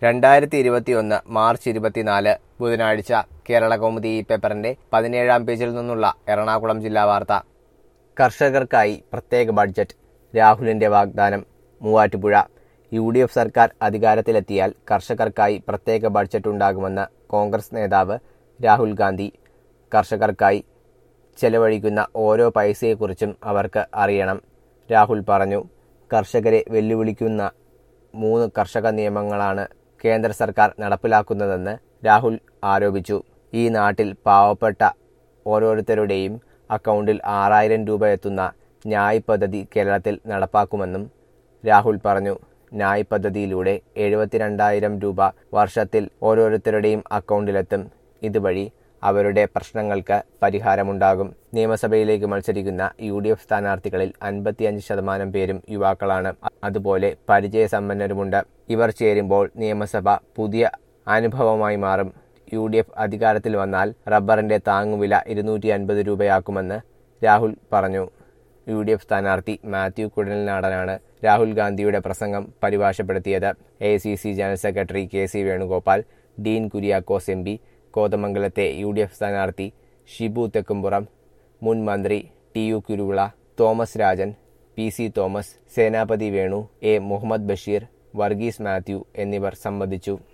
രണ്ടായിരത്തി ഇരുപത്തിയൊന്ന് മാർച്ച് ഇരുപത്തിനാല് ബുധനാഴ്ച കേരള കൗമുദി ഈ പേപ്പറിന്റെ പതിനേഴാം പേജിൽ നിന്നുള്ള എറണാകുളം ജില്ലാ വാർത്ത കർഷകർക്കായി പ്രത്യേക ബഡ്ജറ്റ് രാഹുലിന്റെ വാഗ്ദാനം മൂവാറ്റുപുഴ യു ഡി എഫ് സർക്കാർ അധികാരത്തിലെത്തിയാൽ കർഷകർക്കായി പ്രത്യേക ബഡ്ജറ്റ് ഉണ്ടാകുമെന്ന് കോൺഗ്രസ് നേതാവ് രാഹുൽ ഗാന്ധി കർഷകർക്കായി ചെലവഴിക്കുന്ന ഓരോ പൈസയെക്കുറിച്ചും അവർക്ക് അറിയണം രാഹുൽ പറഞ്ഞു കർഷകരെ വെല്ലുവിളിക്കുന്ന മൂന്ന് കർഷക നിയമങ്ങളാണ് കേന്ദ്ര സർക്കാർ നടപ്പിലാക്കുന്നതെന്ന് രാഹുൽ ആരോപിച്ചു ഈ നാട്ടിൽ പാവപ്പെട്ട ഓരോരുത്തരുടെയും അക്കൗണ്ടിൽ ആറായിരം രൂപ എത്തുന്ന ന്യായ് പദ്ധതി കേരളത്തിൽ നടപ്പാക്കുമെന്നും രാഹുൽ പറഞ്ഞു ന്യായ് പദ്ധതിയിലൂടെ എഴുപത്തിരണ്ടായിരം രൂപ വർഷത്തിൽ ഓരോരുത്തരുടെയും അക്കൗണ്ടിലെത്തും ഇതുവഴി അവരുടെ പ്രശ്നങ്ങൾക്ക് പരിഹാരമുണ്ടാകും നിയമസഭയിലേക്ക് മത്സരിക്കുന്ന യു ഡി എഫ് സ്ഥാനാർത്ഥികളിൽ അൻപത്തിയഞ്ച് ശതമാനം പേരും യുവാക്കളാണ് അതുപോലെ പരിചയസമ്പന്നരുമുണ്ട് ഇവർ ചേരുമ്പോൾ നിയമസഭ പുതിയ അനുഭവമായി മാറും യു ഡി എഫ് അധികാരത്തിൽ വന്നാൽ റബ്ബറിന്റെ താങ്ങുവില ഇരുന്നൂറ്റി അൻപത് രൂപയാക്കുമെന്ന് രാഹുൽ പറഞ്ഞു യു ഡി എഫ് സ്ഥാനാർത്ഥി മാത്യു കുഴൽനാടനാണ് രാഹുൽ ഗാന്ധിയുടെ പ്രസംഗം പരിഭാഷപ്പെടുത്തിയത് A C C general secretary K C Venugopal Dean Kuriakose M P കോതമംഗലത്തെ യു ഡി എഫ് സ്ഥാനാർത്ഥി ഷിബു തെക്കുംപുറം മുൻ മന്ത്രി T U Kuruvila Thomas Rajan P C Thomas Senapathi Venu A Muhammad Basheer Varghese Mathew എന്നിവർ സംബന്ധിച്ചു